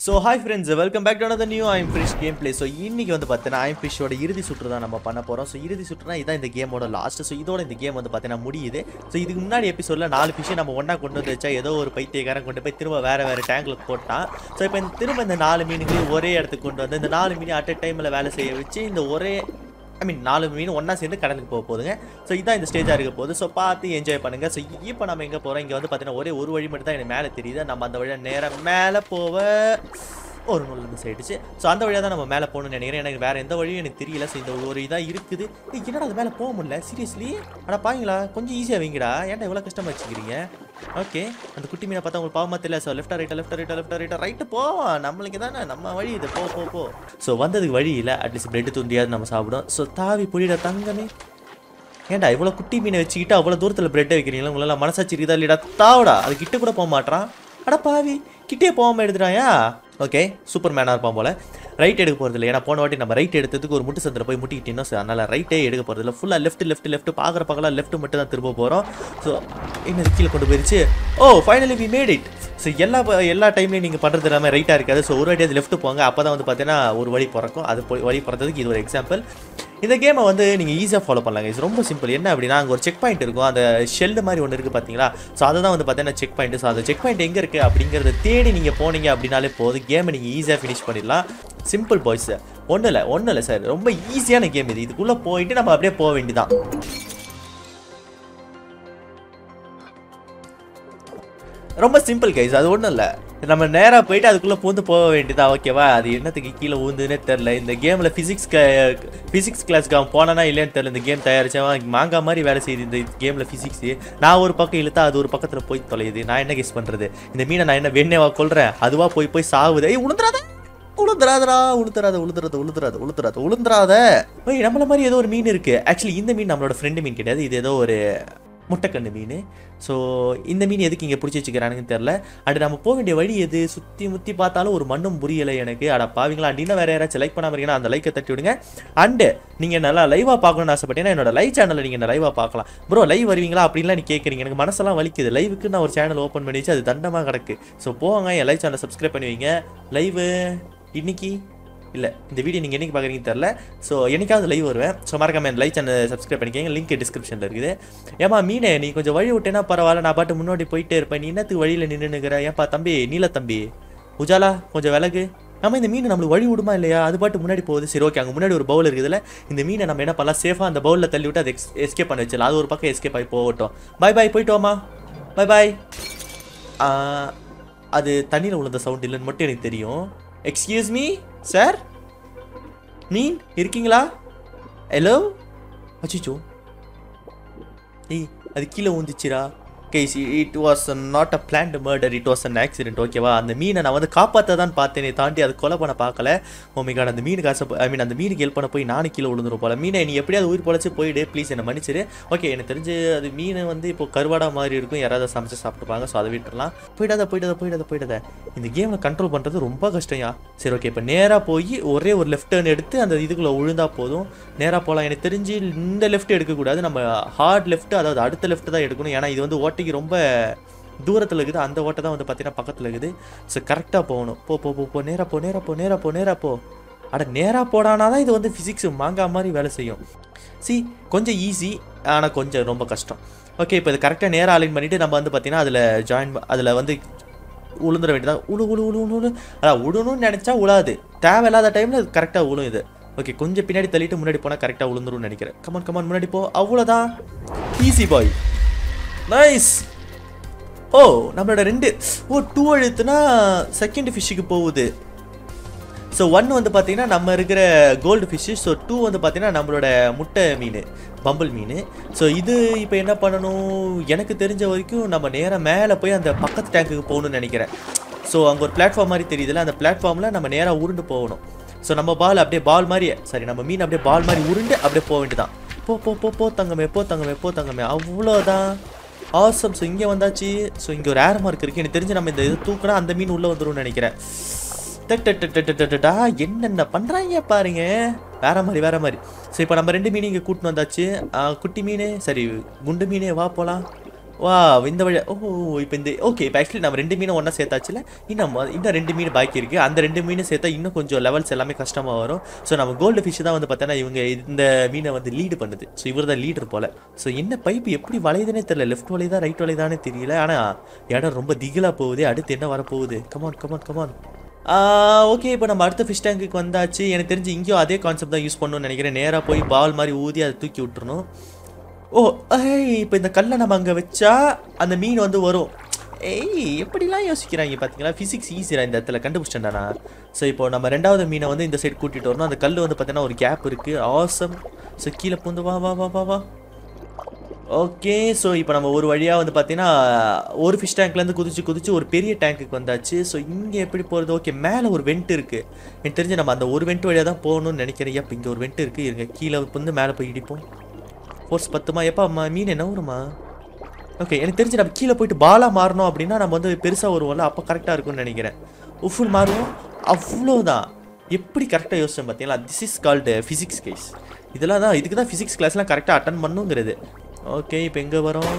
So hi friends welcome back to another new I'm fish game play so இன்னைக்கு வந்து பார்த்தீங்கன்னா I'm ஃபிஷ்ஷோட இறுதி சுற்று தான் நம்ம பண்ண போகிறோம் ஸோ இறுதி சுற்றுனா இதான் இந்த கேமோட லாஸ்ட் ஸோ இதோட இந்த கேம் வந்து பார்த்தீங்கன்னா முடியுது ஸோ இதுக்கு முன்னாடி எபிசோடில் நாலு ஃபிஷ்ஷை நம்ம ஒன்றா கொண்டு வந்து வச்சா ஏதோ ஒரு பைத்தியக்காரன் கொண்டு போய் திரும்ப வேறு வேறு டேங்கில் போட்டான் ஸோ இப்போ இந்த திரும்ப இந்த நாலு மீனுங்களையும் ஒரே இடத்துக்கு கொண்டு வந்து இந்த நாலு மீனையும் அட் அ டைமில் வேலை செய்ய வச்சு இந்த ஒரே ஐ மீன் நாலு மீன் ஒன்றா சேர்ந்து கடலுக்கு போக போகுதுங்க ஸோ இதான் இந்த ஸ்டேஜாக இருக்க போகுது ஸோ பார்த்து என்ஜாய் பண்ணுங்க ஸோ இப்போ நம்ம எங்கே போகிறோம் இங்கே வந்து பார்த்தீங்கன்னா ஒரே ஒரு வழி மட்டும் தான் எனக்கு மேலே தெரியுது நம்ம அந்த வழியாக நேராக மேலே போவ ஒரு நூல் மிஸ் ஆயிடுச்சு ஸோ அந்த வழியாக தான் நம்ம மேலே போகணும்னு நினைக்கிறேன் எனக்கு வேறு எந்த வழியும் எனக்கு தெரியல ஸோ இந்த ஒரு இதாக இருக்குது ஏய், என்னடா அது மேலே போக முடியல சீரியஸ்லி அட பாங்களா கொஞ்சம் ஈஸியாக வைங்கடா ஏன்டா இவ்வளோ கஷ்டமாக வச்சுக்கிறீங்க ஓகே அந்த குட்டி மீனை பார்த்தா உங்களுக்கு பாவமா தெரியல ஸோ லெஃப்டா ரைட்டா லெஃப்டா ரைட்டா லெஃப்டா ரைட்டா ரைட்டு போவோம் நம்மளுக்கு தானே நம்ம வழி இது போ போ போ ஸோ வந்ததுக்கு வழி இல்லை அட்லீஸ்ட் பிரெட் துண்டியாவது நம்ம சாப்பிடும் ஸோ தாவி புளியிட தங்கமே ஏன்டா இவ்வளோ குட்டி மீனை வச்சுக்கிட்டு அவ்வளோ தூரத்தில் பிரெட்டை வைக்கிறீங்களா உங்களால் மனசாட்சி இருக்குதா இல்லைடா தாவடா அது கிட்ட கூட போக மாட்டான் அட பாவி கிட்டே போகாம எடுத்துட்டாயா ஓகே சூப்பர் மேனாக இருப்பான் போல ரைட் எடுக்க போகிறது இல்லை ஏன்னா போன வாட்டி நம்ம ரைட் எடுத்ததுக்கு ஒரு முட்டு சந்தில் போய் முட்டிக்கிட்டோம் ஸோ அதனால் ரைட்டே எடுக்க போகிறது இல்லை ஃபுல்லாக லெஃப்ட் லெஃப்ட் லெஃப்ட் பார்க்குற பக்கம்லாம் லெஃப்ட் மட்டும் தான் திரும்ப போகிறோம் ஸோ என்னது கீழே கொண்டு போயிருச்சு oh finally we made it so எல்லா ப- எல்லா டைம்லையும் நீங்கள் பண்ணுறது எல்லாமே ரைட்டாக இருக்காது ஸோ ஒரு வாட்டி அது லெஃப்ட் போங்க அப்போ தான் வந்து பார்த்தீங்கன்னா ஒரு வழி பிறக்கும் அது போய் வழி பிறந்ததுக்கு இது ஒரு எக்ஸாம்பிள் இந்த கேமை வந்து நீங்கள் ஈஸியாக ஃபாலோ பண்ணலாங்க இது ரொம்ப சிம்பிள் என்ன அப்படின்னா அங்கே ஒரு செக் பாயிண்ட் இருக்கும் அந்த ஷெல்லு மாதிரி ஒன்று இருக்குது பார்த்தீங்களா ஸோ அதை தான் வந்து பார்த்தீங்கன்னா செக் பாயிண்ட் ஸோ அந்த செக் பாயிண்ட் எங்கே இருக்குது அப்படிங்கிறத தேடி நீங்கள் போனீங்க அப்படின்னாலே போதும் கேமை நீங்கள் ஈஸியாக ஃபினிஷ் பண்ணிடலாம் சிம்பிள் பாய்ஸ் ஒன்றும் இல்லை ஒன்றும் இல்லை சார் ரொம்ப ஈஸியான கேம் இது இதுக்குள்ளே போயிட்டு நம்ம அப்படியே போக வேண்டியதான் ரொம்ப சிம்பிள் கைஸ் அது ஒன்றும் இல்லை நம்ம நேராக போயிட்டு அதுக்குள்ளே பூந்து போக வேண்டியதா ஓகேவா அது என்னத்துக்கு கீழே ஊந்துன்னே தெரில இந்த கேமில் ஃபிசிக்ஸ் ஃபிசிக்ஸ் கிளாஸ்க்கு அவன் போனானா இல்லையான்னு தெரில இந்த கேம் தயாரிச்சவன் மாங்காய் மாதிரி வேலை செய்யுது இந்த கேமில் ஃபிசிக்ஸு நான் ஒரு பக்கம் இழுத்தா அது ஒரு பக்கத்தில் போய் தொலையுது நான் என்ன கெஸ் பண்ணுறது இந்த மீனை நான் என்ன வெண்ணேவா கொள்றேன் அதுவா போய் போய் சாவுது ஏய் உளுந்துறாத உளுந்துராதரா உளுத்துறாத உளுத்துறாத உளுத்துறாத உளுத்துறாத உளுந்துராத ஓய் நம்மள மாதிரி ஏதோ ஒரு மீன் இருக்கு ஆக்சுவலி இந்த மீன் நம்மளோட ஃப்ரெண்டு மீன் கிடையாது இது ஏதோ ஒரு முட்டைக்கண்ணு மீன் ஸோ இந்த மீன் எதுக்கு இங்கே பிடிச்சி வச்சுக்கிறானுங்கன்னு தெரில அண்ட் நம்ம போக வேண்டிய வழி எது சுற்றி முற்றி பார்த்தாலும் ஒரு மண்ணும் புரியலை எனக்கு அட பாவீங்களா அப்படின்னா வேற யாராச்சும் லைக் பண்ணாம இருக்கீங்கன்னா அந்த லைக்கை தட்டி விடுங்க அண்டு நீங்கள் நல்லா லைவாக பார்க்கணும்னு ஆசைப்பட்டீங்கன்னா என்னோட லைவ் சேனலில் நீங்கள் லைவாக பார்க்கலாம் ப்ரோ லைவ் வருவீங்களா அப்படின்லாம் நீ கேட்குறீங்க எனக்கு மனசெல்லாம் வலிக்குது லைவுக்கு நான் ஒரு சேனல் ஓப்பன் பண்ணி வச்சு அது தண்டமாக கிடக்கு ஸோ போங்க என் லைவ் சேனலை சப்ஸ்கிரைப் பண்ணி வைங்க லைவு இன்னைக்கு இல்லை இந்த வீடியோ நீங்கள் என்னைக்கு பார்க்குறீங்கன்னு தெரில ஸோ என்னைக்காவது லைவ் வருவேன் ஸோ மறக்காம என் லைவ் சேனல் சப்ஸ்கிரைப் பண்ணிக்கங்க லிங்க் டிஸ்கிரிப்ஷனில் இருக்குது ஏமா மீனே நீ கொஞ்சம் வழி விட்டேன்னா பரவாயில்ல நான் பாட்டு முன்னாடி போயிட்டே இருப்பேன் நீ என்னத்துக்கு வழியில் நின்றுனுக்கிற ஏன்பா தம்பி நீல தம்பி உஜாலா கொஞ்சம் விலகு ஆமாம் இந்த மீன் நம்மளுக்கு வழி விடுமா இல்லையா அது பாட்டு முன்னாடி போகுது சரி ஓகே அங்கே முன்னாடி ஒரு பவுல் இருக்குதுல்ல இந்த மீனை நம்ம என்ன பண்ணலாம் சேஃபாக அந்த பவுலில் தள்ளி விட்டு அதை எக்ஸ் எஸ்கேப் பண்ணி வச்சிடலாம் அது ஒரு பக்கம் எஸ்கேப் ஆகி போகட்டும் பை பாய் போயிட்டு வாமா பை பாய் அது தண்ணியில் விழுந்த சவுண்ட் இல்லைன்னு மட்டும் எனக்கு தெரியும் எக்ஸ்கியூஸ் மீ சார் மீன் இருக்கீங்களா ஹலோ அச்சிச்சோ ஏய் அது கீழே ஊந்துச்சுரா guys it was not a planned murder it was an accident ஓகேவா அந்த மீனை நான் வந்து காப்பாற்ற தான் பார்த்தேனே தாண்டி அது கொலை பண்ண பார்க்கல ஓமிகாட் அந்த மீனுக்கு ஆசை ஐ மீன் அந்த மீனுக்கு ஹெல்ப் பண்ண போய் நானும் கீழே விழுந்துரும் போல மீனை நீ எப்படியாவது உயிர் பொழைச்சு போயிடு ப்ளீஸ் என்னை மன்னிச்சிரு ஓகே எனக்கு தெரிஞ்சு அது மீன் வந்து இப்போ கருவாடா மாதிரி இருக்கும் யாராவது சமைச்சு சாப்பிட்டுப்பாங்க ஸோ அதை விட்டுறலாம் போயிடாத போயிடாத போயிடாத போயிடாத இந்த கேமில் கண்ட்ரோல் பண்ணுறது ரொம்ப கஷ்டம்யா சரி ஓகே இப்போ நேராக போய் ஒரே ஒரு லெஃப்ட் டர்ன் எடுத்து அந்த இதுக்குள்ளே விழுந்தா போதும் நேராக போகலாம் எனக்கு தெரிஞ்சு இந்த லெஃப்ட் எடுக்கக்கூடாது நம்ம ஹார்ட் லெஃப்ட் அதாவது அடுத்த லெஃப்ட் தான் எடுக்கணும் ஏன்னா இது வந்து ஓட்டைக்கு ரொம்ப தூரத்தில் இருக்குது அந்த ஓட்டை தான் வந்து பார்த்தீங்கன்னா பக்கத்தில் இருக்குது ஸோ கரெக்டாக போகணும் போ போ போ போ நேராக போ நேராக போ நேராக போ நேராக போ அட நேராக போடானா தான் இது வந்து ஃபிசிக்ஸ் மாங்காய் மாதிரி வேலை செய்யும் சி கொஞ்சம் ஈஸி ஆனால் கொஞ்சம் ரொம்ப கஷ்டம் ஓகே இப்போ இது கரெக்டாக நேராக அலைன் பண்ணிவிட்டு நம்ம வந்து பார்த்தீங்கன்னா அதில் ஜாயின் அதில் வந்து உளுந்துட வேண்டியதா உழு உழு உழு உழு உழு அதான் உழணும்னு நினச்சா உழாது தேவையில்லாத டைமில் கரெக்டாக உழும் இது ஓகே கொஞ்சம் பின்னாடி தள்ளிட்டு முன்னாடி போனால் கரெக்டாக உளுந்துரும்னு நினைக்கிறேன் கமான் கமான் முன்னாடி போ அவ்வளோதான் ஈஸி பாய் நைஸ் ஓ நம்மளோட ரெண்டு ஓ டூ அழுத்துனா செகண்ட் ஃபிஷ்ஷுக்கு போகுது ஸோ ஒன் வந்து பார்த்தீங்கன்னா நம்ம இருக்கிற கோல்டு ஃபிஷ்ஷு ஸோ டூ வந்து பார்த்தீங்கன்னா நம்மளோட முட்டை மீன் பம்பிள் மீன் ஸோ இது இப்போ என்ன பண்ணணும் எனக்கு தெரிஞ்ச வரைக்கும் நம்ம நேராக மேலே போய் அந்த பக்கத்து டேங்குக்கு போகணும்னு நினைக்கிறேன் ஸோ அங்கே ஒரு பிளாட்ஃபார்ம் மாதிரி தெரியுதுல்ல அந்த பிளாட்ஃபார்மில் நம்ம நேராக உருண்டு போகணும் ஸோ நம்ம பால் அப்படியே பால் மாதிரி சரி நம்ம மீன் அப்படியே பால் மாதிரி உருண்டு அப்படியே போக வேண்டியதான் போ போ போ போ தங்கமே போ தங்கமே போ தங்கமே அவ்வளோதான் ஆசம் ஸோ இங்கே வந்தாச்சு ஸோ இங்கே ஒரு ஏர் மார்க் இருக்குது எனக்கு தெரிஞ்சு நம்ம இந்த இது தூக்குனா அந்த மீன் உள்ளே வந்துரும்னு நினைக்கிறேன் டட்டா என்னென்ன பண்ணுறாங்க பாருங்க வேற மாதிரி வேற மாதிரி ஸோ இப்போ நம்ம ரெண்டு மீன் இங்கே கூட்டின்னு வந்தாச்சு ஆ, குட்டி மீன் சரி குண்டு மீனே வா போகலாம் வா இந்த வழி ஓ இப்போ இந்த ஓகே இப்போ ஆக்சுவலி நம்ம ரெண்டு மீனை ஒன்றா சேர்த்தாச்சுல இன்னும் மொ- இன்னும் ரெண்டு மீன் பாக்கி இருக்குது அந்த ரெண்டு மீனை சேர்த்தா இன்னும் கொஞ்சம் லெவல்ஸ் எல்லாமே கஷ்டமாக வரும் ஸோ நம்ம கோல்டு ஃபிஷ் தான் வந்து பார்த்தோன்னா இவங்க இந்த மீனை வந்து லீடு பண்ணுது ஸோ இவர் தான் லீடர் போல் ஸோ என்ன பைப் எப்படி வளையுதுன்னே தெரியல லெஃப்ட் வளையுதா ரைட் வளையுதானே தெரியல ஆனால் இடம் ரொம்ப திகிலாக போகுது அடுத்து என்ன வரப்போகுது கமான் கமான் கமான் ஓகே இப்போ நம்ம அடுத்த ஃபிஷ் டேங்குக்கு வந்தாச்சு எனக்கு தெரிஞ்சு இங்கேயும் அதே கான்செப்ட் தான் யூஸ் பண்ணணும்னு நினைக்கிறேன் நேராக போய் பால் மாதிரி ஊதி அதை தூக்கி விட்டுறணும் ஓ ஏய் இப்போ இந்த கல்லை நம்ம அங்கே வச்சா அந்த மீன் வந்து வரும் ஏய் எப்படிலாம் யோசிக்கிறாங்க பார்த்தீங்களா ஃபிசிக்ஸ் ஈஸியாக இந்த இடத்துல கண்டுபிடிச்சிட்டேன்டா ஸோ இப்போ நம்ம ரெண்டாவது மீனை வந்து இந்த சைடு கூட்டிகிட்டு வரணும் அந்த கல் வந்து பார்த்தீங்கன்னா ஒரு கேப் இருக்குது ஆசம் ஸோ கீழே பூந்து வா வா வா வா வா ஓகே ஸோ இப்போ நம்ம ஒரு வழியாக வந்து பார்த்தீங்கன்னா ஒரு ஃபிஷ் டேங்க்லேருந்து குதிச்சு குதிச்சு ஒரு பெரிய டேங்க்குக்கு வந்தாச்சு ஸோ இங்கே எப்படி போகிறது ஓகே மேலே ஒரு வெண்ட் இருக்குது எனக்கு தெரிஞ்சு நம்ம அந்த ஒரு வெண்ட் வழியாக தான் போகணும்னு நினைக்கிறேன் எப்போ இங்கே ஒரு வெண்ட் இருக்குது இருங்க கீழே வந்து மேலே போய் இடிப்போம் ஃபோர்ஸ் பத்துமா எப்பா அம்மா மீன் என்ன வருமா ஓகே எனக்கு தெரிஞ்சு நம்ம கீழே போயிட்டு பாலாக மாறணும் அப்படின்னா நம்ம வந்து பெருசாக வருவோம்ல அப்போ கரெக்டாக இருக்கும்னு நினைக்கிறேன் உஃபுல் மாறுவோம் அவ்வளோதான் எப்படி கரெக்டாக யோசிச்சேன் பார்த்தீங்களா this is called physics case இதெல்லாம் தான் இதுக்கு தான் ஃபிசிக்ஸ் கிளாஸ்லாம் கரெக்டாக அட்டன் பண்ணுங்கிறது ஓகே இப்போ எங்கே வரோம்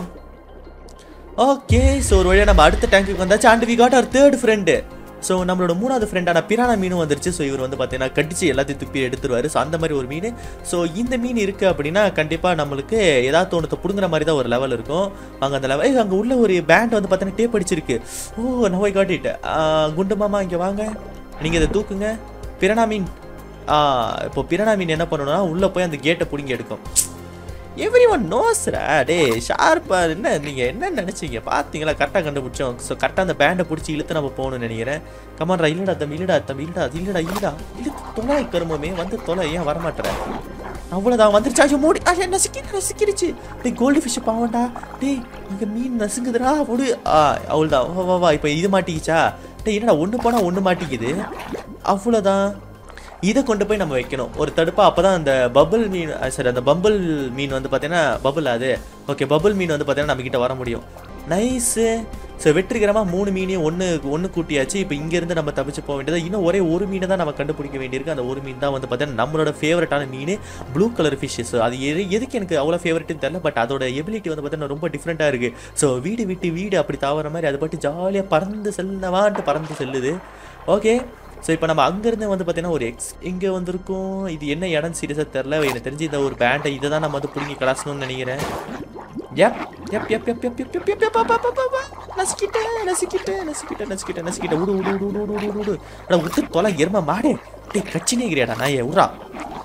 ஓகே ஸோ ஒரு வழியாக நம்ம அடுத்த டேங்க்குக்கு வந்தாச்சு and we got our third friend so நம்மளோட மூணாவது ஃப்ரெண்டான பிரானா மீனும் வந்துருச்சு ஸோ இவர் வந்து பார்த்தீங்கன்னா கடிச்சு எல்லாத்தையும் துப்பி எடுத்துருவாரு ஸோ அந்த மாதிரி ஒரு மீன் ஸோ இந்த மீன் இருக்குது அப்படின்னா கண்டிப்பாக நம்மளுக்கு ஏதாவது தோணத்தை பிடுங்குற மாதிரி தான் ஒரு லெவல் இருக்கும் அங்கே அந்த லெவல் அங்கே உள்ள ஒரு பேண்ட் வந்து பார்த்தீங்கன்னா டேப் அடிச்சிருக்கு ஓ நோய் காட்டிட்டு குண்டு மாமா இங்கே வாங்க நீங்கள் இதை தூக்குங்க பிரானா மீன் ஆ, இப்போ பிரானா மீன் என்ன பண்ணணும்னா உள்ளே போய் அந்த கேட்டை பிடுங்கி எடுக்கும் எவ்ரி ஒன் நோஸ்ரா டே ஷார்ப்பா என்ன நீங்கள் என்ன நினச்சிங்க பார்த்தீங்களா கரெக்டாக கண்டுபிடிச்சோம் ஸோ கரெக்டாக அந்த பேண்டை பிடிச்சி இழுத்து நம்ம போகணும்னு நினைக்கிறேன் கமான்ரா இல்லடா தம்பி இல்லடா தம்பி இல்லடா அது இல்லடா இல்லடா இழுத்து தொலை கருமமே வந்து தொலை ஏன் வரமாட்டேற அவ்வளோதான் வந்துருச்சு ஐயோ மூடி ஐயோ நசுக்கி நசுக்கிருச்சு டேய் கோல்டு ஃபிஷ் பாவண்டா டேய் இங்கே மீன் நசுங்குதுடா விடு ஆ அவ்வளோதான் வா வா வா இப்போ இது மாட்டிக்கிச்சா டேய் என்னடா ஒன்று போனால் ஒன்று மாட்டிக்குது அவ்வளோதான் இதை கொண்டு போய் நம்ம வைக்கணும் ஒரு தடுப்பா அப்பதான் அந்த பபுள் மீன் சரி அந்த பம்பிள் மீன் வந்து பார்த்தீங்கன்னா பபுள் அது ஓகே பபுள் மீன் வந்து பார்த்தீங்கன்னா நம்ம கிட்ட வர முடியும் நைஸு ஸோ வெற்றிகரமாக மூணு மீனையும் ஒன்று ஒன்று கூட்டியாச்சு இப்போ இங்கேருந்து நம்ம தப்பிச்சு போக வேண்டியது இன்னும் ஒரே ஒரு மீனை தான் நம்ம கண்டுபிடிக்க வேண்டியிருக்கு அந்த ஒரு மீன் தான் வந்து பார்த்தீங்கன்னா நம்மளோட ஃபேவரட்டான மீன் ப்ளூ கலர் ஃபிஷ்ஷஸ் அது எது எதுக்கு எனக்கு அவ்வளோ ஃபேவரட்னு தெரியல பட் அதோட எபிலிட்டி வந்து பார்த்தீங்கன்னா ரொம்ப டிஃப்ரெண்ட்டாக இருக்குது ஸோ வீடு விட்டு வீடு அப்படி தாவற மாதிரி அது பாட்டு ஜாலியாக பறந்து செல்லவான்ட்டு பறந்து செல்லுது ஓகே ஸோ இப்போ நம்ம அங்கேருந்து வந்து பார்த்தீங்கன்னா ஒரு எக்ஸ் இங்கே வந்திருக்கோம் இது என்ன இடம் சீரியஸாக தெரில எனக்கு தெரிஞ்சு இந்த ஒரு பேண்டை இதை தான் நம்ம வந்து பிடிங்கி கலாசணும்னு நினைக்கிறேன் எப் எப் எப் எப் எப் எப் எப் எப் எப் அப் அப் அப் அப். நசுக்கிட்டேன் நசுக்கிட்டேன் நசுக்கிட்டேன் நசுக்கிட்டேன் நசுக்கிட்டேன் விடு விடு விடு விடு விடு விடு விடு அட உத்து தொலை எருமை மாடே டேய் கச்சினே கிரியாடா நான் ஏன் உரா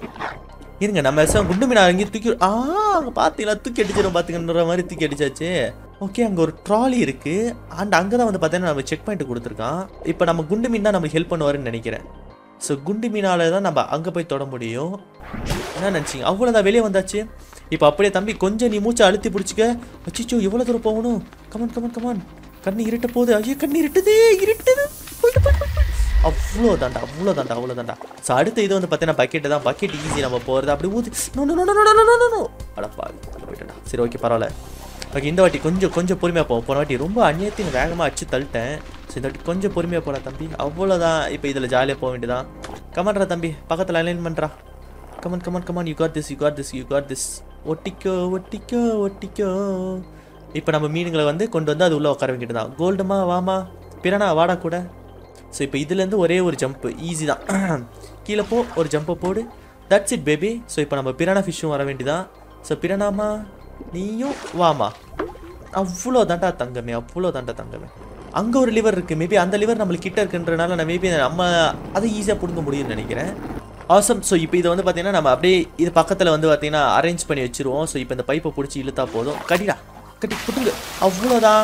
இருங்க நம்ம எல்லாம் குண்டு மீனா அங்கே தூக்கி ஆ அங்கே பார்த்தீங்களா தூக்கி அடிச்சிடும் பார்த்துக்கன்ற மாதிரி தூக்கி அடிச்சாச்சு ஓகே அங்கே ஒரு ட்ராலி இருக்கு அண்ட் அங்கே தான் வந்து பார்த்தீங்கன்னா நம்ம செக் பாயிண்ட் கொடுத்துருக்கான் இப்போ நம்ம குண்டு மீன் தான் நம்மளுக்கு ஹெல்ப் பண்ணுவாருன்னு நினைக்கிறேன் ஸோ குண்டு மீனால தான் நம்ம அங்கே போய் தொட முடியும் என்ன நினச்சிங்க அவ்வளோதான் வெளியே வந்தாச்சு இப்போ அப்படியே தம்பி கொஞ்சம் நீ மூச்சை அழுத்தி பிடிச்சிக்க அச்சிச்சோ எவ்வளோ தூரம் போகணும் கமான் கமான் கமான் கண்ணு இருட்ட போகுது ஐயோ கண்ணு இருட்டுது இருட்டுது போயிட்டு போயிட்டு போயிட்டு. அவ்வளோ தாண்டா அவ்வளோ தாண்டா அவ்வளோ தாண்டா ஸோ அடுத்த இது வந்து பார்த்தீங்கன்னா பக்கெட்டு தான் பக்கெட் ஈஸி நம்ம போகிறது அப்படி ஊற்றி no no no no no no no no அடப்பா போயிட்டேன்டா சரி ஓகே பரவாயில்ல ஓகே இந்த வாட்டி கொஞ்சம் கொஞ்சம் பொறுமையாக போவோம் போன வாட்டி ரொம்ப அந்நியத்தையும் வேகமாக அடிச்சு தள்ளிட்டேன் ஸோ இந்த வாட்டி கொஞ்சம் பொறுமையாக போடா தம்பி அவ்வளோதான் இப்போ இதில் ஜாலியாக போக வேண்டியதான் கமான்டா தம்பி பக்கத்தில் அலைன் பண்ணுறா come on come on come on you got this you got this you got this ஒட்டிக்கோ ஒட்டிக்கோ ஒட்டிக்கோ இப்போ நம்ம மீனுங்களை வந்து கொண்டு வந்து அது உள்ளே உட்கார வேண்டியது தான் கோல்டுமா வாமா பிறனா வாடா கூட ஸோ இப்போ இதுலேருந்து ஒரே ஒரு ஜம்ப்பு ஈஸி தான் கீழே போ ஒரு ஜம்பை போடு தட்ஸ் இட் பேபி ஸோ இப்போ நம்ம பிரானா ஃபிஷ்ஷும் வர வேண்டியதான் ஸோ பிரானாமா நீயும் வாமா அவ்வளோ தாண்டா தங்கமே அவ்வளோ தாண்டா தங்கமே அங்கே ஒரு லிவர் இருக்குது மேபி அந்த லிவர் நம்மளுக்கு கிட்ட இருக்குன்றனால நான் மேபி நம்ம அதை ஈஸியாக பிடுங்க முடியும்னு நினைக்கிறேன் ஆசம் ஸோ இப்போ இதை வந்து பார்த்தீங்கன்னா நம்ம அப்படியே இது பக்கத்தில் வந்து பார்த்தீங்கன்னா அரேஞ்ச் பண்ணி வச்சிருவோம் ஸோ இப்போ இந்த பைப்பை பிடிச்சி இழுத்தா போதும் கட்டிடா கட்டி புட்டுங்க அவ்வளோதான்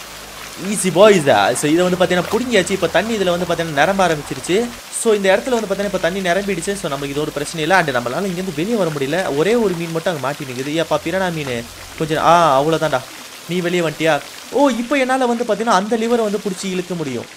ஈஸி பாய்ஸ் ஸோ இதை வந்து பார்த்தீங்கன்னா பிடிங்கியாச்சு இப்போ தண்ணி இதில் வந்து பார்த்தீங்கன்னா நிரம்ப ஆரம்பிச்சிருச்சு ஸோ இந்த இடத்துல வந்து பார்த்தீங்கன்னா இப்போ தண்ணி நிரம்பிடுச்சு ஸோ நமக்கு இது ஒரு பிரச்சனை இல்லை அண்ட் நம்மளால இங்கேருந்து வெளியே வர முடியல ஒரே ஒரு மீன் மட்டும் அங்கே மாட்டி நிற்குது ஏப்பா பிரணா மீன் கொஞ்சம் ஆ அவ்வளோதான்டா நீ வெளியே வந்துட்டியா ஓ இப்போ என்னால் வந்து பார்த்தீங்கன்னா அந்த லிவரை வந்து பிடிச்சி இழுக்க முடியும்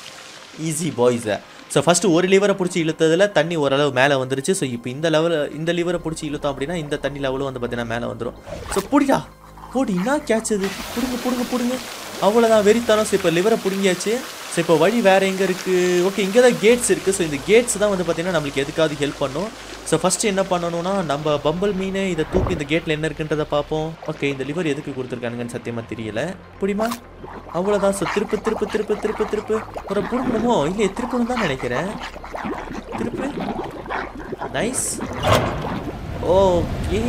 ஈஸி பாய்ஸ் ஸோ ஃபஸ்ட்டு ஒரு லிவரை பிடிச்சி இழுத்ததில் தண்ணி ஓரளவு மேலே வந்துருச்சு ஸோ இப்போ இந்த லெவலில் இந்த லிவரை பிடிச்சி இழுத்தோம் அப்படின்னா இந்த தண்ணி லெவலும் வந்து பார்த்தீங்கன்னா மேலே வந்துடும் ஸோ பிடிடா போடு என்ன கேட்ச் அது பிடுங்க பிடுங்க பிடுங்க அவ்வளோதான் வெறித்தனம் ஸோ இப்போ லிவரை பிடுங்கியாச்சு ஸோ ஸோ இப்போ வழி வேறு எங்கே இருக்குது ஓகே இங்கே தான் கேட்ஸ் இருக்குது ஸோ இந்த கேட்ஸ் தான் வந்து பார்த்தீங்கன்னா நம்மளுக்கு எதுக்காவது ஹெல்ப் பண்ணும் ஸோ ஃபஸ்ட்டு என்ன பண்ணணும்னா நம்ம பம்பல் மீன் இதை தூக்கி இந்த கேட்டில் என்ன இருக்குன்றதை பார்ப்போம் ஓகே இந்த லிவர் எதுக்கு கொடுத்துருக்கானுங்கன்னு சத்தியமாக தெரியல புரியுமா அவ்வளோதான் ஸோ திருப்பு திருப்பு திருப்பு திருப்பு திருப்பு ஒரு புடுங்கணுமோ இல்லை திருப்பணும் தான் நினைக்கிறேன் திருப்பு நைஸ் ஓகே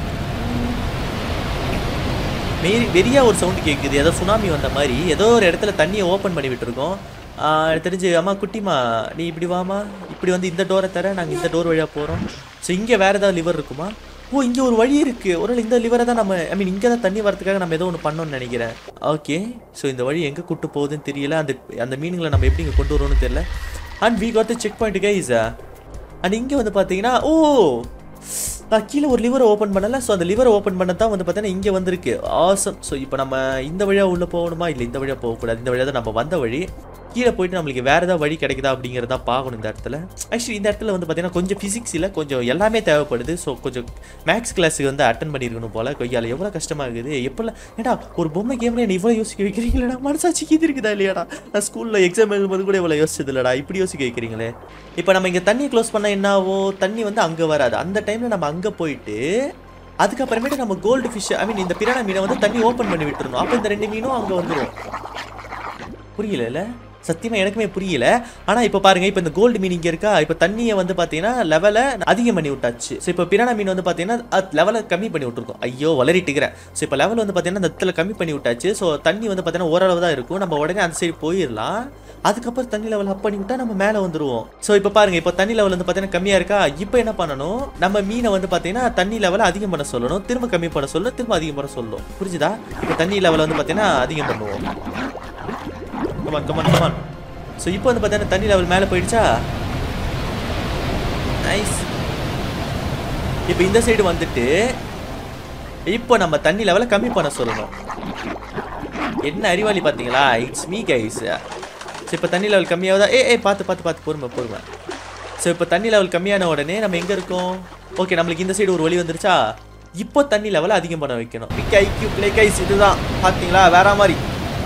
மெரி வெறியா ஒரு சவுண்டு கேட்குது ஏதோ சுனாமி வந்த மாதிரி ஏதோ ஒரு இடத்துல தண்ணியை ஓப்பன் பண்ணி விட்டுருக்கோம் ஆ, எனக்கு தெரிஞ்சு அம்மா குட்டிமா நீ இப்படி வாமா இப்படி வந்து இந்த டோரை தர நாங்கள் இந்த டோர் வழியாக போகிறோம் ஸோ இங்கே வேறு ஏதாவது லிவர் இருக்குமா ஓ இங்கே ஒரு வழி இருக்குது ஒரு இந்த லிவரை தான் நம்ம ஐ மீன் இங்கே தான் தண்ணி வரதுக்காக நம்ம ஏதோ ஒன்று பண்ணோம்னு நினைக்கிறேன் ஓகே ஸோ இந்த வழி எங்கே கூட்டு போகுதுன்னு தெரியல அந்த அந்த மீனுங்களை நம்ம எப்படி இங்கே கொண்டு வரோம்னு தெரியல and we got the checkpoint கைஸா அண்ட் இங்கே வந்து பார்த்தீங்கன்னா ஓ நான் கீழே ஒரு லிவரை ஓப்பன் பண்ணல ஸோ அந்த லிவரை ஓப்பன் பண்ண தான் வந்து பார்த்தீங்கன்னா இங்கே வந்திருக்கு ஆசம் ஸோ இப்போ நம்ம இந்த வழியாக உள்ளே போகணுமா இல்லை இந்த வழியாக போகக்கூடாது இந்த வழியாக தான் நம்ம வந்த வழி கீழே போயிட்டு நம்மளுக்கு வேறு ஏதாவது வழி கிடைக்குதா அப்படிங்கிறத பார்க்கணும் இந்த இடத்துல ஆக்சுவலி இந்த இடத்துல வந்து பார்த்தீங்கன்னா கொஞ்சம் ஃபிசிக்ஸ் இல்லை கொஞ்சம் எல்லாமே தேவைப்படுது ஸோ கொஞ்சம் மேக்ஸ் கிளாஸுக்கு வந்து அட்டன் பண்ணியிருக்கணும் போல் கொய்யால எவ்வளோ கஷ்டமாக இருக்குது எப்படிலாம் ஏடா ஒரு பொம்மை கேமில் என்ன இவ்வளோ யோசிக்க வைக்கிறீங்களா மனசாட்சி கீது இருக்குதா இல்லையாடா நான் ஸ்கூலில் எக்ஸாம் எழுதும்போது கூட இவ்வளோ யோசிச்சது இல்லைடா இப்படி யோசிக்க வைக்கிறீங்களே இப்போ நம்ம இங்கே தண்ணியை க்ளோஸ் பண்ணால் என்ன ஆகும் தண்ணி வந்து அங்கே வராது அந்த டைமில் நம்ம அங்கே போயிட்டு அதுக்கப்புறமேட்டு நம்ம கோல்டு ஃபிஷ் ஐ மீன் இந்த பிரான மீனை வந்து தண்ணி ஓப்பன் பண்ணி விட்டுருணும் அப்போ இந்த ரெண்டு மீனும் அங்கே வந்துடும் புரியல சத்தியமாக எனக்குமே புரியல ஆனால் இப்போ பாருங்க இப்போ இந்த கோல்டு மீன் இங்கே இருக்கா இப்போ தண்ணியை வந்து பார்த்தீங்கன்னா லெவலை அதிகம் பண்ணி விட்டாச்சு ஸோ இப்போ பிரான மீன் வந்து பார்த்தீங்கன்னா அது லெவலை கம்மி பண்ணி விட்டுருக்கோம் ஐயோ வளரிட்டுக்கிறேன் ஸோ இப்போ லெவல் வந்து பார்த்தீங்கன்னா இந்த இடத்துல கம்மி பண்ணி விட்டாச்சு ஸோ தண்ணி வந்து பார்த்தீங்கன்னா ஓரளவு தான் இருக்கும் நம்ம உடனே அந்த சைடு போயிடலாம் அதுக்கப்புறம் தண்ணி லெவல் அப் பண்ணி விட்டா நம்ம மேலே வந்துருவோம் ஸோ இப்போ பாருங்க இப்போ தண்ணி லெவல் வந்து பார்த்தீங்கன்னா கம்மியாக இருக்கா இப்போ என்ன பண்ணணும் நம்ம மீனை வந்து பார்த்தீங்கன்னா தண்ணி லெவலை அதிகம் பண்ண சொல்லணும் திரும்ப கம்மி பண்ண சொல்லணும் திரும்ப அதிகம் பண்ண சொல்லணும் புரிஞ்சுதா இப்போ தண்ணி லெவலை வந்து பார்த்தீங்கன்னா அதிகம் பண்ணுவோம் கமான் கமான் கமான் ஸோ இப்போ வந்து பார்த்தீங்கன்னா தண்ணி லெவல் மேலே போயிடுச்சா நைஸ் இப்போ இந்த சைடு வந்துட்டு இப்போ நம்ம தண்ணி லெவலை கம்மி பண்ண சொல்லணும் என்ன அறிவாளி பார்த்தீங்களா இட்ஸ் மீ கைஸ் ஸோ இப்போ தண்ணி லெவல் கம்மியாகுதா ஏ ஏ பார்த்து பார்த்து பார்த்து பொறுமை பொறுமை ஸோ இப்போ தண்ணி லெவல் கம்மியான உடனே நம்ம எங்கே இருக்கோம் ஓகே நம்மளுக்கு இந்த சைடு ஒரு வழி வந்துருச்சா இப்போ தண்ணி லெவலை அதிகம் பண்ண வைக்கணும் பிக் ஐக்யூ ப்ளே கைஸ் இதுதான் பார்த்தீங்களா வேற மாதிரி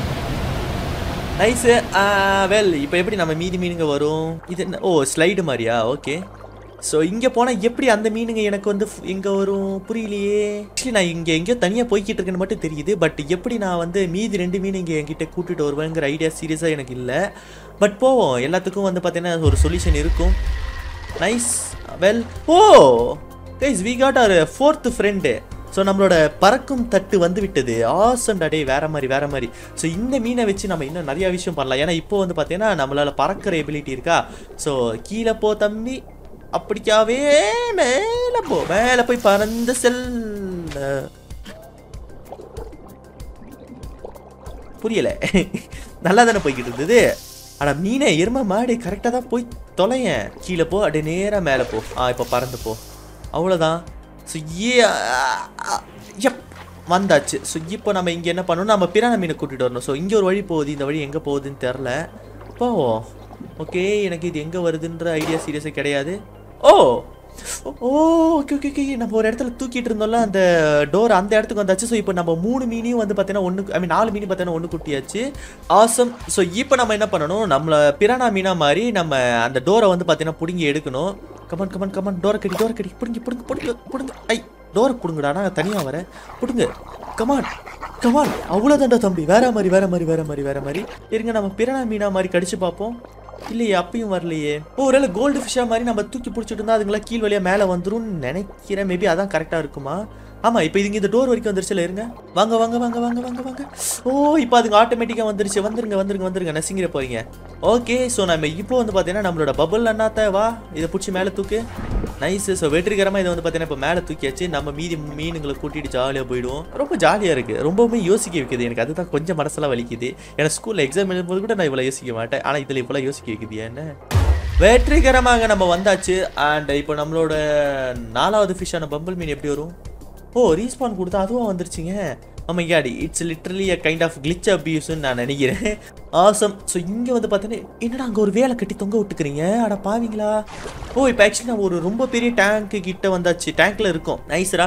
நைஸு வெல் இப்போ எப்படி நம்ம மீதி மீனுங்க வரும் இது என்ன ஓ ஸ்லைடு மாதிரியா ஓகே ஸோ இங்கே போனால் எப்படி அந்த மீனுங்க எனக்கு வந்து எங்கே வரும் புரியலையே ஆக்சுவலி நான் இங்கே எங்கேயோ தனியாக போய்கிட்டு இருக்கேன்னு மட்டும் தெரியுது பட் எப்படி நான் வந்து மீதி ரெண்டு மீன் இங்கே என்கிட்ட கூட்டிகிட்டு வருவேங்கிற ஐடியா சீரியஸாக எனக்கு இல்லை பட் போவோம் எல்லாத்துக்கும் வந்து பார்த்தீங்கன்னா ஒரு சொல்யூஷன் இருக்கும் nice well oh guys we got our fourth friend so நம்மளோட பறக்கும் தட்டு வந்து விட்டது ஆசம் டே வேற மாதிரி வேற மாதிரி ஸோ இந்த மீனை வச்சு நம்ம இன்னும் நிறைய விஷயம் பண்ணலாம் ஏன்னா இப்போ வந்து பார்த்தீங்கன்னா நம்மளால பறக்கிற எபிலிட்டி இருக்கா ஸோ கீழே போ தம்பி அப்படிக்காவே மேலே போ மேலே போய் பறந்து செல் புரியல நல்லா தானே போய்கிட்டு இருந்தது ஆனால் மீனை எருமை மாடு கரெக்டாக தான் போய் தொலையேன் கீழே போ அப்படியே நேராக மேலே போ ஆ இப்போ பறந்து போ அவ்வளோதான் ஸோ ஏ எப் வந்தாச்சு ஸோ இப்போ நம்ம இங்கே என்ன பண்ணணும் நம்ம பிரான மீனை கூட்டிகிட்டு வரணும் ஸோ இங்கே ஒரு வழி போகுது இந்த வழி எங்கே போகுதுன்னு தெரில போவோம் ஓகே எனக்கு இது எங்கே வருதுன்ற ஐடியா சீரியஸாக கிடையாது oh oh okay okay okay நம்ம ஒரு இடத்துல தூக்கிட்டு இருந்தோம்ல அந்த டோர் அந்த இடத்துக்கு வந்தாச்சு ஸோ இப்போ நம்ம மூணு மீனையும் வந்து பார்த்தீங்கன்னா ஒன்று ஐ மீன் நாலு மீன் பார்த்தீங்கன்னா ஒன்று குட்டியாச்சு ஆசம் ஸோ இப்போ நம்ம என்ன பண்ணணும் நம்மளை பிரானா மீனா மாதிரி நம்ம அந்த டோரை வந்து பார்த்தீங்கன்னா பிடுங்கி எடுக்கணும் கமன் கமன் கமன் டோரை கடி டோரை கடி பிடுங்கி பிடுங்க பிடுங்க பிடுங்க ஐ டோரை பிடுங்கடா நான் தனியாக வரேன் பிடுங்க கமான் கமான் அவ்வளோதான்டா தம்பி வேற மாதிரி வேற மாதிரி வேற மாதிரி வேற மாதிரி இருங்க நம்ம பிரானா மீனா மாதிரி கடிச்சு பார்ப்போம் இல்லையே அப்பயும் வரலையே ஓ ஒருவேளை கோல்டு ஃபிஷ்ஷா மாதிரி நம்ம தூக்கி பிடிச்சிட்டு இருந்தா அதுங்களா கீழ் வழியா மேலே வந்துரும்னு நினைக்கிறேன் மேபி அதான் கரெக்டாக இருக்குமா ஆமாம் இப்போ இதுங்க இந்த டோர் வரைக்கும் வந்துருச்சுல இருங்க வாங்க வாங்க வாங்க வாங்க வாங்க வாங்க ஓ இப்போ அதுங்க ஆட்டோமேட்டிக்காக வந்துருச்சு வந்துருங்க வந்துருங்க வந்துருங்க நசிங்கிற போறீங்க ஓகே ஸோ நம்ம இப்போ வந்து பார்த்தீங்கன்னா நம்மளோட பபுள் அண்ணாத்த வா இதை பிடிச்சி மேலே தூக்கு நைஸ் ஸோ வெற்றிகரமாக இதை வந்து பார்த்தீங்கன்னா இப்போ மேலே தூக்கியாச்சு நம்ம மீதி மீனுங்களை கூட்டிட்டு ஜாலியாக போயிடுவோம் ரொம்ப ஜாலியாக இருக்குது ரொம்பவுமே யோசிக்க வைக்குது எனக்கு அதுதான் கொஞ்சம் மனசெல்லாம் வலிக்குது ஏன்னா ஸ்கூலில் எக்ஸாம் எழுதும்போது கூட நான் இவ்வளோ யோசிக்க மாட்டேன் ஆனால் இதில் இவ்வளோ யோசிக்க வைக்குது என்ன வெற்றிகரமாக நம்ம வந்தாச்சு அண்ட் இப்போ நம்மளோட நாலாவது ஃபிஷ்ஷான பம்பிள் மீன் எப்படி வரும் ஓ ரீஸ்பான் கொடுத்தா அதுவும் வந்துருச்சுங்க ஆமாம் யாடி it's literally a kind of cliche அபியூஸ்னு நான் நினைக்கிறேன் ஆசம் ஸோ இங்கே வந்து பார்த்தீங்கன்னா என்னடா அங்கே ஒரு வேலை கட்டி தொங்க விட்டுக்கிறீங்க அட பாவீங்களா ஓ இப்போ ஆக்சுவலி நான் ஒரு ரொம்ப பெரிய டேங்க்கு கிட்ட வந்தாச்சு டேங்க்ல இருக்கோம் நைஸ்ரா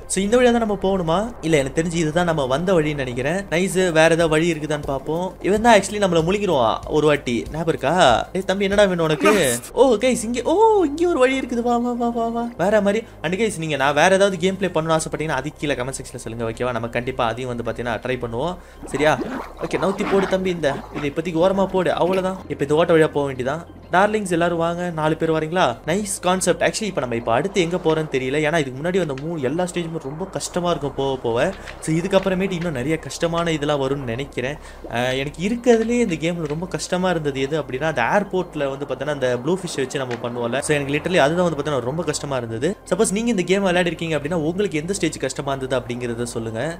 ஸோ இந்த வழியாக தான் நம்ம போகணுமா இல்லை எனக்கு தெரிஞ்சு இதுதான் நம்ம வந்த வழின்னு நினைக்கிறேன் நைஸ் வேற ஏதாவது வழி இருக்குதான்னு பார்ப்போம் இவன் தான் ஆக்சுவலி நம்மள முழிக்கிடுவான் ஒரு வாட்டி ஞாபகம் இருக்கா ஏய் தம்பி என்னடா வேணும் உனக்கு ஓ கைஸ் இங்கே ஓ இங்கே ஒரு வழி இருக்குது வா வா வா வா வா வேற மாதிரி அண்ட் கைஸ் நீங்கள் நான் வேற ஏதாவது கேம் ப்ளே பண்ணணும்னு ஆசைப்பட்டீங்கன்னா அது கீழே கமெண்ட் செக்ஷனில் சொல்லுங்க ஓகேவா நம்ம கண்டிப்பாக அதையும் வந்து பார்த்தீங்கன்னா ட்ரை பண்ணுவோம் சரியா ஓகே நவுத்தி போடு தம்பி இந்த இது இப்போதைக்கு ஓரமாக போடு அவ்வளோதான் இப்போ இந்த ஓட்ட வழியாக போக வேண்டியதான் டார்லிங்ஸ் எல்லாரும் வாங்க நாலு பேர் வரீங்களா நைஸ் கான்செப்ட் ஆக்சுவலி இப்போ நம்ம இப்போ அடுத்து எங்கே போகிறோன்னு தெரியல ஏன்னா இதுக்கு முன்னாடி வந்த மூணு எல்லா ஸ்டேஜுமே ரொம்ப கஷ்டமாக இருக்கும் போக போக ஸோ இதுக்கப்புறமேட்டு இன்னும் நிறைய கஷ்டமான இதெல்லாம் வரும்னு நினைக்கிறேன் அஹ் எனக்கு இருக்கிறதுலேயே இந்த கேமில் ரொம்ப கஷ்டமாக இருந்தது எது அப்படின்னா அந்த ஏர்போர்ட்டில் வந்து பார்த்தோன்னா அந்த ப்ளூ ஃபிஷ் வச்சு நம்ம பண்ணுவோம்ல ஸோ எனக்கு லிட்டரலி அதுதான் வந்து பார்த்தோன்னா ரொம்ப கஷ்டமாக இருந்தது சப்போஸ் நீங்கள் இந்த கேம் விளையாடிருக்கீங்க அப்படின்னா உங்களுக்கு எந்த ஸ்டேஜ் கஷ்டமாக இருந்தது அப்படிங்கிறத சொல்லுங்கள்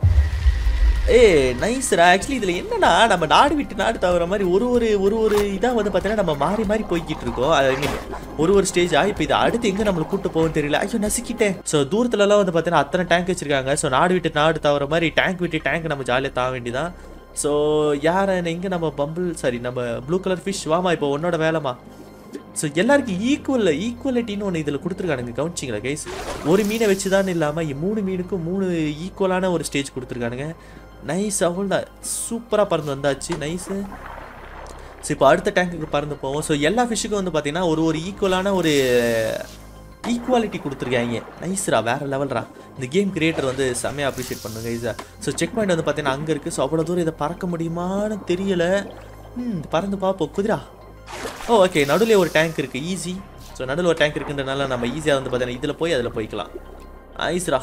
ஏ நைஸ்ரா ஆக்சுவலி இதில் என்னன்னா நம்ம நாடு விட்டு நாடு தவிர மாதிரி ஒரு ஒரு ஒரு ஒரு இதாக வந்து பார்த்தீங்கன்னா நம்ம மாறி மாறி போய்கிட்டு இருக்கோம் ஐ மீன் ஒரு ஒரு ஸ்டேஜா இப்போ இது அடுத்து எங்கே நம்மளை கூட்டு போகும் தெரியல ஐயோ நசுக்கிட்டேன் ஸோ தூரத்துலலாம் வந்து பார்த்தீங்கன்னா அத்தனை டேங்க் வச்சிருக்காங்க ஸோ நாடு விட்டு நாடு தவிர மாதிரி டேங்க் விட்டு டேங்க் நம்ம ஜாலியாக தாவ வேண்டியதான் ஸோ யாரை இங்கே நம்ம பம்பிள் சாரி நம்ம ப்ளூ கலர் ஃபிஷ் வாமா இப்போ உன்னோட வேலைமா ஸோ எல்லாருக்கும் ஈக்குவல் ஈக்குவலிட்டின்னு ஒன்று இதில் கொடுத்துருக்கானுங்க கவனிச்சிங்களா கைஸ் ஒரு மீனை வச்சு தான் இல்லாமல் மூணு மீனுக்கும் மூணு ஈக்குவலான ஒரு ஸ்டேஜ் கொடுத்துருக்கானுங்க நைஸ் அவ்வளோதான் சூப்பராக பறந்து வந்தாச்சு நைஸு ஸோ இப்போ அடுத்த டேங்க்குக்கு பறந்து போவோம் ஸோ எல்லா ஃபிஷ்ஷுக்கும் வந்து பார்த்தீங்கன்னா ஒரு ஒரு ஈக்குவலான ஒரு ஈக்குவாலிட்டி கொடுத்துருக்காங்க நைஸ்ரா வேற லெவல்ரா இந்த கேம் கிரியேட்டர் வந்து செம்மையாக அப்ரிஷியேட் பண்ணுங்க ஈஸா ஸோ செக் பாயிண்ட் வந்து பார்த்தீங்கன்னா அங்கே இருக்குது ஸோ அவ்வளோ தூரம் இதை பறக்க முடியுமான்னு தெரியல ம் பறந்து பார்ப்போம் குதிரா ஓ ஓகே நடுவில் ஒரு டேங்க் இருக்குது ஈஸி ஸோ நடுவில் ஒரு டேங்க் இருக்குன்றனால நம்ம ஈஸியாக வந்து பார்த்தீங்கன்னா இதில் போய் அதில் போய்க்கலாம் ஐஸ்ரா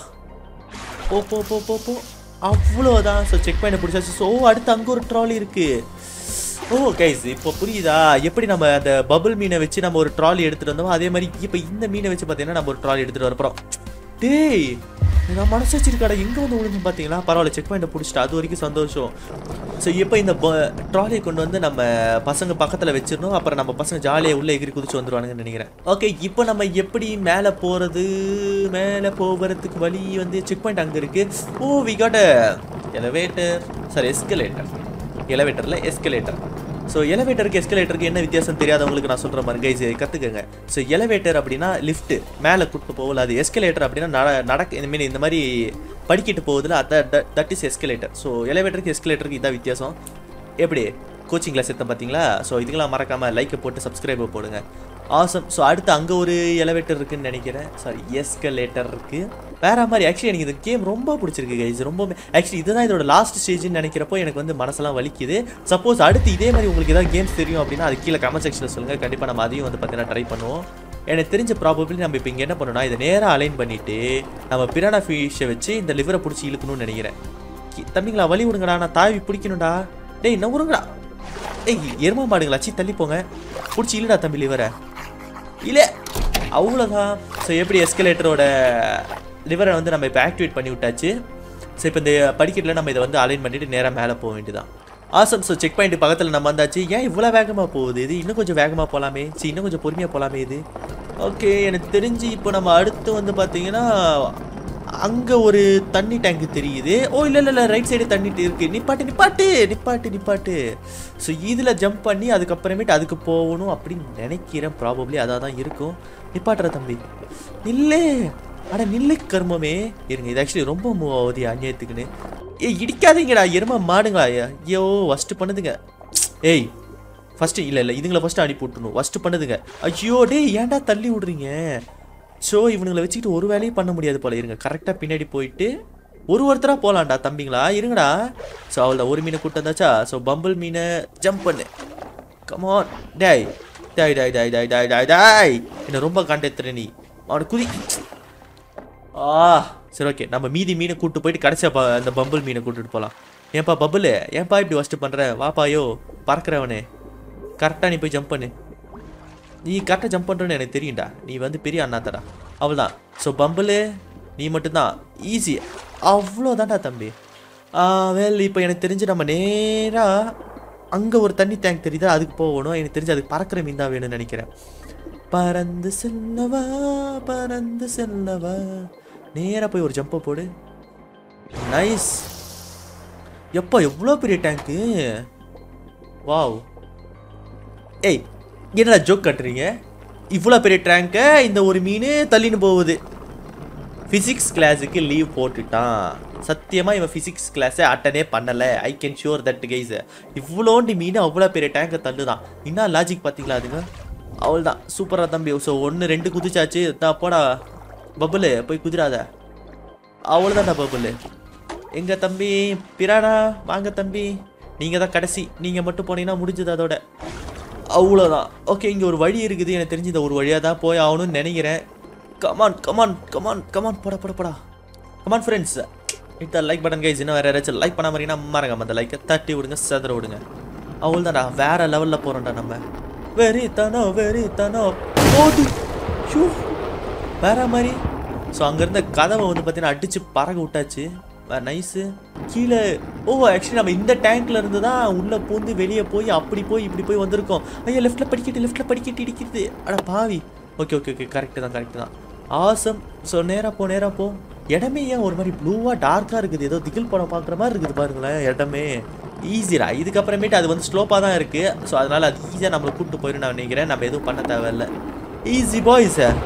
போ போ போ போ போ அவ்வளோதான் ஸோ செக் பாயிண்ட் பிடிச்சாச்சு ஸோ அடுத்து அங்கே ஒரு ட்ராலி இருக்குது ஓ கைஸ் இப்போ புரியுதா எப்படி நம்ம அந்த பபுள் மீனை வச்சு நம்ம ஒரு ட்ராலி எடுத்துகிட்டு வந்தோமோ அதே மாதிரி இப்போ இந்த மீனை வச்சு பார்த்தீங்கன்னா நம்ம ஒரு ட்ராலி எடுத்துகிட்டு வரப்போகிறோம் டேய் நான் மனசு வச்சிருக்காடா எங்கே வந்து விழுந்து பார்த்தீங்களா பரவாயில்ல செக் பாயிண்ட்டை பிடிச்சிட்டா அது வரைக்கும் சந்தோஷம் ஸோ இப்போ இந்த ட்ராலியை கொண்டு வந்து நம்ம பசங்க பக்கத்தில் வச்சிடணும் அப்புறம் நம்ம பசங்க ஜாலியாக உள்ளே எகிரி குதிச்சு வந்துருவானுங்கன்னு நினைக்கிறேன் ஓகே இப்போ நம்ம எப்படி மேலே போகிறது மேலே போகிறதுக்கு வழி வந்து செக் பாயிண்ட் அங்கே இருக்குது oh we got elevator sorry escalator எலவேட்டரில் எஸ்கலேட்டர் ஸோ எலவேட்டருக்கு எஸ்கலேட்டருக்கு என்ன வித்தியாசம் தெரியாதவங்களுக்கு நான் சொல்கிற மாதிரி கைஸ் கற்றுக்கங்க ஸோ எலவேட்டர் அப்படின்னா லிஃப்ட் மேலே கூட்டு போகல அது எஸ்கலேட்டர் அப்படின்னா நட நடக்க இந்த மீன் இந்த மாதிரி படிக்கிட்டு போகுதுல அத தட் இஸ் எஸ்கலேட்டர் ஸோ எலவேட்டருக்கு எஸ்கலேட்டருக்கு இதான் வித்தியாசம் எப்படி கோச்சிங் கிளாஸ் எடுத்தேன் பார்த்தீங்களா ஸோ இதுக்கெல்லாம் மறக்காமல் லைக்கை போட்டு சப்ஸ்கிரைபை போடுங்க ஆசம் ஸோ அடுத்து அங்கே ஒரு எலவேட்டர் இருக்குன்னு நினைக்கிறேன் சாரி எஸ்கலேட்டர் இருக்குது வேற மாதிரி ஆக்சுவலி எனக்கு இந்த கேம் ரொம்ப பிடிச்சிருக்கு கைஸ் ரொம்ப ஆக்சுவலி இதுதான் இதோட லாஸ்ட் ஸ்டேஜ்னு நினைக்கிறப்போ எனக்கு வந்து மனசெல்லாம் வலிக்குது சப்போஸ் அடுத்து இதே மாதிரி உங்களுக்கு ஏதாவது கேம்ஸ் தெரியும் அப்படின்னா அது கீழே கமெண்ட் செக்ஷனில் சொல்லுங்கள் கண்டிப்பாக நம்ம அதையும் வந்து பார்த்தீங்கன்னா ட்ரை பண்ணுவோம் எனக்கு தெரிஞ்ச ப்ராபபிளி நம்ம இப்போ இங்கே என்ன பண்ணணும்னா இதை நேராக அலைன் பண்ணிவிட்டு நம்ம பிரானா ஃபிஷ்ஷை வச்சு இந்த லிவரை பிடிச்சி இழுக்கணும்னு நினைக்கிறேன் கி- தம்பிங்களா வழி விடுங்கடா நான் தாவி பிடிக்கணும்டா டேய் என்ன விடுங்கடா ஏய் எருமா மாடுங்களா சி தள்ளி போங்க பிடிச்சி இல்லடா தம்பி லிவரை இல்லை அவ்வளோதான் ஸோ எப்படி எஸ்கலேட்டரோட லிவரை வந்து நம்ம இப்போ ஆக்டிவேட் பண்ணி விட்டாச்சு ஸோ இப்போ இந்த படிக்கட்டில் நம்ம இதை வந்து அலைன் பண்ணிட்டு நேராக மேலே போக வேண்டியதான் ஆசம் ஸோ செக் பாயிண்ட் பக்கத்தில் நம்ம வந்தாச்சு ஏன் இவ்வளோ வேகமாக போகுது இது இன்னும் கொஞ்சம் வேகமாக போகலாமே சரி இன்னும் கொஞ்சம் பொறுமையாக போகலாமே இது ஓகே எனக்கு தெரிஞ்சு இப்போ நம்ம அடுத்து வந்து பார்த்தீங்கன்னா அங்கே ஒரு தண்ணி டேங்க் தெரியுது ஓ இல்லை இல்லை இல்லை ரைட் சைடு தண்ணி இருக்கு நிப்பாட்டு நிப்பாட்டு நிப்பாட்டு நிப்பாட்டு ஸோ இதில் ஜம்ப் பண்ணி அதுக்கப்புறமேட்டு அதுக்கு போகணும் அப்படின்னு நினைக்கிறேன் ப்ராபப்ளி அதாக தான் இருக்கும் நிப்பாட்டுற தம்பி நில்லு அட நில்லு கர்மமே இருங்க இது ஆக்சுவலி ரொம்ப மூவ் ஆகுது அந்நியத்துக்குன்னு ஏய் இடிக்காதீங்கடா எரும மாடுங்களா ஐயோ ஃபஸ்ட்டு பண்ணுதுங்க ஏய் ஃபஸ்ட்டு இல்லை இல்லை இதுங்களை ஃபஸ்ட்டு அனுப்பி விட்டுணும் ஃபஸ்ட்டு பண்ணுதுங்க ஐயோ டேய் ஏன்டா தள்ளி விடுறீங்க ஸோ இவனுங்களை வச்சுக்கிட்டு ஒரு வேலையும் பண்ண முடியாது போல இருங்க கரெக்டாக பின்னாடி போயிட்டு ஒரு ஒருத்தராக போகலாம்டா தம்பிங்களா இருங்கடா ஸோ அவள்தான் ஒரு மீனை கூட்டு வந்தாச்சா ஸோ பம்பிள் மீனை ஜம்ப் பண்ணு கமான் டேய் டேய் டேய் டேய் டேய் டேய் டேய் டேய் என்ன ரொம்ப காண்டேத்துற நீ அவனை குதி ஆ சரி ஓகே நம்ம மீதி மீனை கூட்டு போயிட்டு கடைசியா ப- அந்த பம்பிள் மீனை கூட்டிட்டு போகலாம் ஏன்பா பபுள் ஏன்பா இப்படி ஃபஸ்ட்டு பண்ணுற வாப்பாயோ பறக்கிறவனே கரெக்டாக நீ போய் ஜம்ப் பண்ணு நீ கரெக்டாக ஜம்ப் பண்ணுறன்னு எனக்கு தெரியும்டா நீ வந்து பெரிய அண்ணாத்தடா அவ்வளோதான் ஸோ பம்பிள் நீ மட்டும்தான் ஈஸி அவ்வளோதான்டா தம்பி வேல் இப்போ எனக்கு தெரிஞ்சு நம்ம நேராக அங்கே ஒரு தண்ணி டேங்க் தெரியுதா அதுக்கு போகணும் எனக்கு தெரிஞ்சு அதுக்கு பறக்கிற மீன் தான் வேணும்னு நினைக்கிறேன் பறந்து செல்லவா பறந்து செல்லவா நேராக போய் ஒரு ஜம்பை போடு நைஸ் எப்பா எவ்வளோ பெரிய டேங்க்கு வாவ் ஏய் என்னடா ஜோக் கட்டுறீங்க இவ்வளோ பெரிய டேங்கை இந்த ஒரு மீன் தள்ளின்னு போகுது ஃபிசிக்ஸ் கிளாஸுக்கு லீவ் போட்டுட்டான் சத்தியமா இவன் ஃபிசிக்ஸ் கிளாஸை அட்டனே பண்ணல I can sure that guys இவ்வளோண்டி மீன் அவ்வளோ பெரிய டேங்கை தள்ளுதான் என்ன லாஜிக் பார்த்தீங்களா அதுங்க அவள் தான் சூப்பராக தம்பி ஸோ ஒன்று ரெண்டு குதிச்சாச்சு தான் போடா பபுலு போய் குதிராத அவ்வளோதான்டா பபுலு எங்க தம்பி பிரானா வாங்க தம்பி நீங்கள் தான் கடைசி நீங்கள் மட்டும் போனீங்கன்னா முடிஞ்சது அதோட அவ்வளோதான் ஓகே இங்கே ஒரு வழி இருக்குது எனக்கு தெரிஞ்சு இந்த ஒரு வழியாக தான் போய் ஆகணும்னு நினைக்கிறேன் கமான் கமான் கமான் கமான் போடா போடா போடா come on friends hit the like button guys இன்னும் வேறு யாராச்சும் லைக் பண்ண மாதிரினா மறக்காம அந்த லைக்கை தட்டி விடுங்க செதற விடுங்க அவ்வளோதான்டா வேற லெவலில் போகிறோம்டா நம்ம வெரி தனோ வெரி தனோ ஓடு ஷூ வேற மாதிரி ஸோ அங்கேருந்த கதவை வந்து பார்த்தீங்கன்னா அடிச்சு பறக்க விட்டாச்சு நைஸு கீழே ஓ ஆக்சுவலி நம்ம இந்த டேங்க்ல இருந்து தான் உள்ளே பூந்து வெளியே போய் அப்படி போய் இப்படி போய் வந்திருக்கோம் ஐயோ லெஃப்ட்டில் படிக்கட்டு லெஃப்ட்டில் படிக்கட்டு இடிக்கிறது அட பாவி ஓகே ஓகே ஓகே கரெக்டு தான் கரெக்டு தான் ஆசம் ஸோ நேராக போ நேராக போ இடமே ஏன் ஒரு மாதிரி ப்ளூவாக டார்க்காக இருக்குது ஏதோ திகில் படம் பார்க்குற மாதிரி இருக்குது பாருங்களேன் இடமே ஈஸிடா இதுக்கப்புறமேட்டு அது வந்து ஸ்லோப்பாக தான் இருக்குது ஸோ அதனால் அது ஈஸியாக நம்மளை கூப்பிட்டு போயிடும் நான் நினைக்கிறேன் நம்ம எதுவும் பண்ண தேவையில்ல ஈஸி பாய் சார்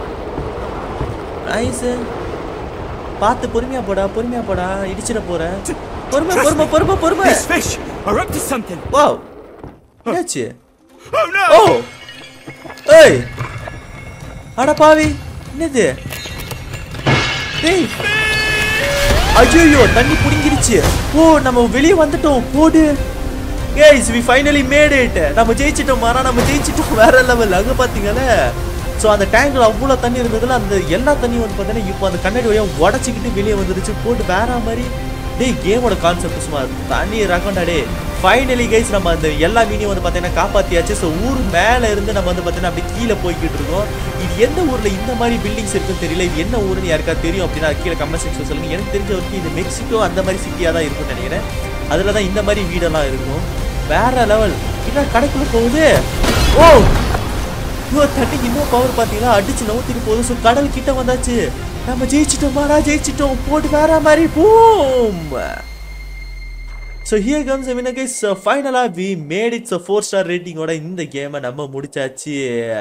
நைஸு பார்த்து பொறுமையா போடா பொறுமையா போடா இடிச்சிட போற பொறுமை பொறுமை பொறுமை பொறுமை These fish are up to something. Wow என்னாச்சு Oh no! ஓ ஏய் அட பாவி என்னது டேய் ஐயோ தண்ணி புடிங்கிருச்சு ஓ நம்ம வெளியே வந்துட்டோம் போடு guys we finally made it நம்ம ஜெயிச்சிட்டோம் மாறா நம்ம ஜெயிச்சிட்டோம் வேற லெவல் அங்க பாத்தீங்களே ஸோ அந்த டேங்க்ல அவ்வளோ தண்ணி இருந்ததுல அந்த எல்லா தண்ணியும் வந்து பார்த்தீங்கன்னா இப்போ அந்த கண்ணாடி வழியாக உடச்சிக்கிட்டு வெளியே வந்துருச்சு போட்டு வேற மாதிரி டேய் கேமோட கான்செப்ட் சும்மா தண்ணி ரகம்டா டே ஃபைனலி கைஸ் நம்ம அந்த எல்லா மீனையும் வந்து பார்த்தீங்கன்னா காப்பாற்றியாச்சு ஸோ ஊர் மேலே இருந்து நம்ம வந்து பார்த்தீங்கன்னா அப்படியே கீழே போய்கிட்டு இருக்கோம் இது எந்த ஊரில் இந்த மாதிரி பில்டிங்ஸ் இருக்குன்னு தெரியல இது என்ன ஊருன்னு யாருக்கா தெரியும் அப்படின்னா கீழே கமெண்ட் செக்ஷன் சொல்லுங்க எனக்கு தெரிஞ்ச வரைக்கும் இது மெக்சிகோ அந்த மாதிரி சிட்டியாக தான் இருக்கும்னு நினைக்கிறேன் அதில் தான் இந்த மாதிரி வீடெல்லாம் இருக்கும் வேற லெவல் என்ன கடைக்குள்ள போகுது ஓ ஐயோ தண்ணி இன்னும் பவர் பார்த்தீங்களா அடிச்சு நவுத்திட்டு போகுது ஸோ கடல் கிட்ட வந்தாச்சு நம்ம ஜெயிச்சிட்டோம் மாறா ஜெயிச்சிட்டோம் போட்டு வேற மாதிரி boom so here comes winner guys ஃபைனலாக we made it's four star ரேட்டிங்கோட இந்த கேமை நம்ம முடிச்சாச்சு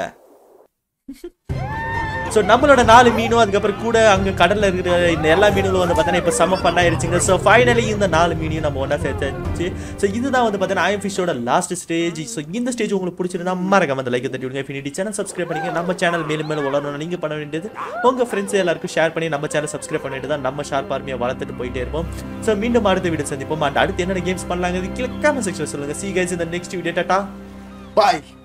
ஸோ நம்மளோட நாலு மீனும் அதுக்கப்புறம் கூட அங்கே கடலில் இருக்கிற இந்த எல்லா மீனுகளும் வந்து பார்த்தீங்கன்னா இப்போ செம்ம ஃபன் ஆயிருச்சுங்க ஸோ ஃபைனலி இந்த நாலு மீனையும் நம்ம ஒன்றா சேர்த்தாச்சு ஸோ இதுதான் வந்து பார்த்தீங்கன்னா ஐஎம் ஃபிஷோட லாஸ்ட் ஸ்டேஜ் ஸோ இந்த ஸ்டேஜ் உங்களுக்கு பிடிச்சிருந்தா மறக்காம அந்த லைக் தட்டி விடுங்க இன்ஃபினிட்டி சேனல் சப்ஸ்கிரைப் பண்ணிங்க நம்ம சேனல் மேலும் மேலும் வளரணும் நீங்கள் பண்ண வேண்டியது உங்கள் ஃப்ரெண்ட்ஸ் எல்லாருக்கும் ஷேர் பண்ணி நம்ம சேனல் சப்ஸ்கிரைப் பண்ணிட்டு தான் நம்ம ஷார்ப் ஆர்மியை வளர்த்துட்டு போயிட்டே இருப்போம் ஸோ மீண்டும் அடுத்த வீடியோ சந்திப்போம் அண்ட் அடுத்து என்னென்ன கேம்ஸ் பண்ணலாங்க கிளிக்காம செக்ஷன் சொல்லுங்கள் சி கைஸ் இந்த நெக்ஸ்ட் வீடியோ டாட்டா பாய்